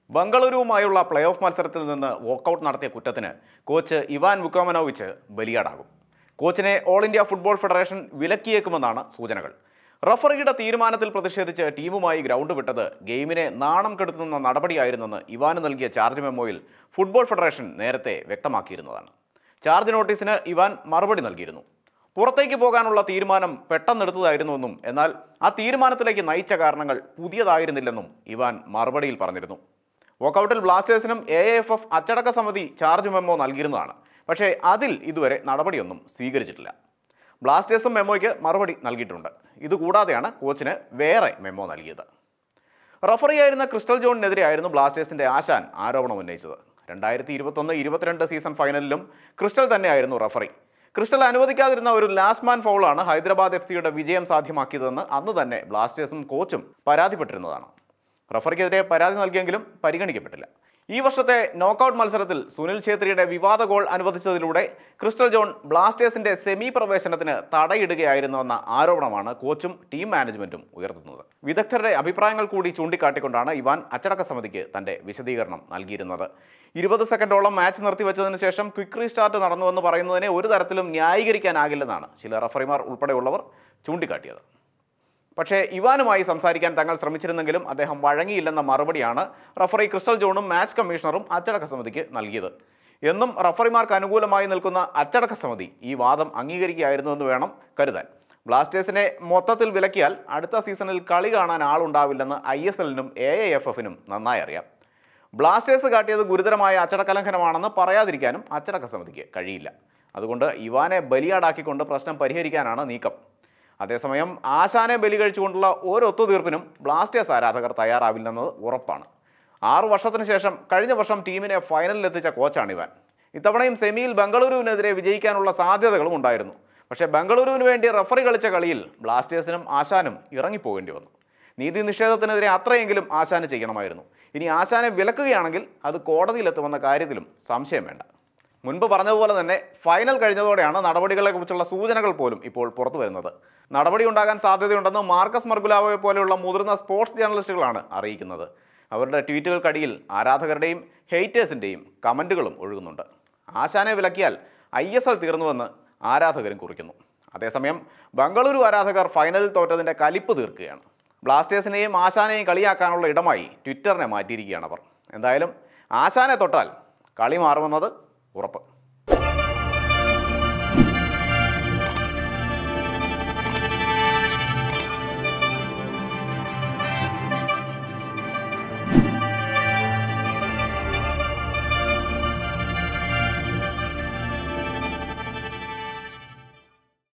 ബംഗളൂരുവുമായുള്ള play off മത്സരത്തിൽ നിന്ന് walkout നടത്തിയ കുറ്റത്തിന് കോച്ച് ഇവാൻ വുക്കോമനോവിച്ച് ബലിയാടാകും കോച്ചിനെ ഓൾ ഇന്ത്യ ഫുട്ബോൾ ഫെഡറേഷൻ വിലക്കിയേക്കുമെന്നാണ് സൂചനകൾ റഫറിയുടെ തീരുമാനത്തിൽ പ്രതിഷേധിച്ച് ടീമുമായി ഗ്രൗണ്ട് വിട്ടത് ഗെയിമിനെ നാണം കെടുത്തുന്ന നടപടിയായിരുന്നെന്ന് ഇവാന് നൽകിയ ചാർജ് മെമ്മോയിൽ ഫുട്ബോൾ ഫെഡറേഷൻ നേരത്തെ വ്യക്തമാക്കിയിരുന്നതാണ് ചാർജ് നോട്ടീസിന് ഇവാൻ മറുപടി നൽകിയിരുന്നു പുറത്തേക്ക് പോകാനുള്ള തീരുമാനം പെട്ടെന്നെടുത്തതായിരുന്നുവെന്നും എന്നാൽ ആ തീരുമാനത്തിലേക്ക് നയിച്ച കാരണങ്ങൾ പുതിയതായിരുന്നില്ലെന്നും ഇവാൻ മറുപടിയിൽ പറഞ്ഞിരുന്നു വോക്കൌട്ടിൽ ബ്ലാസ്റ്റേഴ്സിനും എ എഫ് എഫ് അച്ചടക്ക സമിതി ചാർജ് മെമ്മോ നൽകിയിരുന്നതാണ് പക്ഷേ അതിൽ ഇതുവരെ നടപടിയൊന്നും സ്വീകരിച്ചിട്ടില്ല ബ്ലാസ്റ്റേഴ്സും മെമ്മോയ്ക്ക് മറുപടി നൽകിയിട്ടുണ്ട് ഇതുകൂടാതെയാണ് കോച്ചിന് വേറെ മെമ്മോ നൽകിയത് റഫറിയായിരുന്ന ക്രിസ്റ്റൽ ജോണിനെതിരെയായിരുന്നു ബ്ലാസ്റ്റേഴ്സിന്റെ ആശാൻ ആരോപണം ഉന്നയിച്ചത് രണ്ടായിരത്തി ഇരുപത്തൊന്ന് ഇരുപത്തിരണ്ട് സീസൺ ഫൈനലിലും ക്രിസ്റ്റൽ തന്നെയായിരുന്നു റഫറി ക്രിസ്റ്റൽ അനുവദിക്കാതിരുന്ന ഒരു ലാസ്റ്റ് മാൻ ഫൗളാണ് ഹൈദരാബാദ് എഫ് സിയുടെ വിജയം സാധ്യമാക്കിയതെന്ന് അന്ന് തന്നെ ബ്ലാസ്റ്റേഴ്സും കോച്ചും പരാതിപ്പെട്ടിരുന്നതാണ് റഫറിക്കെതിരെ പരാതി നൽകിയെങ്കിലും പരിഗണിക്കപ്പെട്ടില്ല ഈ വർഷത്തെ നോക്കൌട്ട് മത്സരത്തിൽ സുനിൽ ഛേത്രിയുടെ വിവാദ ഗോൾ അനുവദിച്ചതിലൂടെ ക്രിസ്റ്റൽ ജോൺ ബ്ലാസ്റ്റേഴ്സിന്റെ സെമി പ്രവേശനത്തിന് തടയിടുകയായിരുന്നുവെന്ന ആരോപണമാണ് കോച്ചും ടീം മാനേജ്മെന്റും ഉയർത്തുന്നത് വിദഗ്ധരുടെ അഭിപ്രായങ്ങൾ കൂടി ചൂണ്ടിക്കാട്ടിക്കൊണ്ടാണ് ഇവാൻ അച്ചടക്ക സമിതിക്ക് തന്റെ വിശദീകരണം നൽകിയിരുന്നത് ഇരുപത് സെക്കൻഡോളം മാച്ച് നിർത്തിവെച്ചതിന് ശേഷം ക്വിക്ക് റീസ്റ്റാർട്ട് നടന്നുവെന്ന് പറയുന്നതിനെ ഒരു തരത്തിലും ന്യായീകരിക്കാനാകില്ലെന്നാണ് ചില റഫറിമാർ ഉൾപ്പെടെയുള്ളവർ ചൂണ്ടിക്കാട്ടിയത് പക്ഷേ ഇവാനുമായി സംസാരിക്കാൻ തങ്ങൾ ശ്രമിച്ചിരുന്നെങ്കിലും അദ്ദേഹം വഴങ്ങിയില്ലെന്ന മറുപടിയാണ് റഫറി ക്രിസ്റ്റൽ ജോണും മാച്ച് കമ്മീഷണറും അച്ചടക്ക സമിതിക്ക് നൽകിയത് എന്നും റഫറിമാർക്ക് അനുകൂലമായി നിൽക്കുന്ന അച്ചടക്ക സമിതി ഈ വാദം അംഗീകരിക്കുകയായിരുന്നുവെന്ന് വേണം കരുതാൻ ബ്ലാസ്റ്റേഴ്സിനെ മൊത്തത്തിൽ വിലക്കിയാൽ അടുത്ത സീസണിൽ കളി കാണാൻ ആളുണ്ടാവില്ലെന്ന് ഐ എസ് എല്ലിനും എ എ എഫ് എഫിനും നന്നായി അറിയാം ബ്ലാസ്റ്റേഴ്സ് കാട്ടിയത് ഗുരുതരമായ അച്ചടക്ക ലംഘനമാണെന്ന് പറയാതിരിക്കാനും അച്ചടക്ക സമിതിക്ക് കഴിയില്ല അതുകൊണ്ട് ഇവാനെ ബലിയാടാക്കിക്കൊണ്ട് പ്രശ്നം പരിഹരിക്കാനാണ് നീക്കം അതേസമയം ആശാനെ ബലി കഴിച്ചുകൊണ്ടുള്ള ഒരു ഒത്തുതീർപ്പിനും ബ്ലാസ്റ്റേഴ്സ് ആരാധകർ തയ്യാറാവില്ലെന്നത് ഉറപ്പാണ് ആറു വർഷത്തിന് ശേഷം കഴിഞ്ഞ വർഷം ടീമിനെ ഫൈനലിൽ എത്തിച്ച കോച്ചാണ് ഇവാൻ ഇത്തവണയും സെമിയിൽ ബംഗളൂരുവിനെതിരെ വിജയിക്കാനുള്ള സാധ്യതകളും ഉണ്ടായിരുന്നു പക്ഷേ ബംഗളൂരുവിന് വേണ്ടി റഫറി കളിച്ച കളിയിൽ ബ്ലാസ്റ്റേഴ്സിനും ആശാനും ഇറങ്ങിപ്പോകേണ്ടി വന്നു നീതി നിഷേധത്തിനെതിരെ അത്രയെങ്കിലും ആശാന് ചെയ്യണമായിരുന്നു ഇനി ആശാനെ വിലക്കുകയാണെങ്കിൽ അത് കോടതിയിലെത്തുമെന്ന കാര്യത്തിലും സംശയം വേണ്ട മുൻപ് പറഞ്ഞതുപോലെ തന്നെ ഫൈനൽ കഴിഞ്ഞതോടെയാണ് നടപടികളെക്കുറിച്ചുള്ള സൂചനകൾ പോലും ഇപ്പോൾ പുറത്തു വരുന്നത് നടപടി ഉണ്ടാകാൻ സാധ്യതയുണ്ടെന്ന് മാർക്കസ് മർഗുലാവയെ പോലെയുള്ള മുതിർന്ന സ്പോർട്സ് ജേർണലിസ്റ്റുകളാണ് അറിയിക്കുന്നത് അവരുടെ ട്വീറ്റുകൾക്കടിയിൽ ആരാധകരുടെയും ഹെയ്റ്റേഴ്സിൻ്റെയും കമൻറ്റുകളും ഒഴുകുന്നുണ്ട് ആശാനെ വിലക്കിയാൽ ഐ എസ് എൽ തീർന്നുവെന്ന് ആരാധകരും കുറിക്കുന്നു അതേസമയം ബംഗളൂരു ആരാധകർ ഫൈനലിൽ തോറ്റതിൻ്റെ കലിപ്പ് തീർക്കുകയാണ് ബ്ലാസ്റ്റേഴ്സിനെയും ആശാനെയും കളിയാക്കാനുള്ള ഇടമായി ട്വിറ്ററിനെ മാറ്റിയിരിക്കുകയാണ് അവർ എന്തായാലും ആശാനെ തൊട്ടാൽ കളി മാറുമെന്നത് ഉറപ്പ്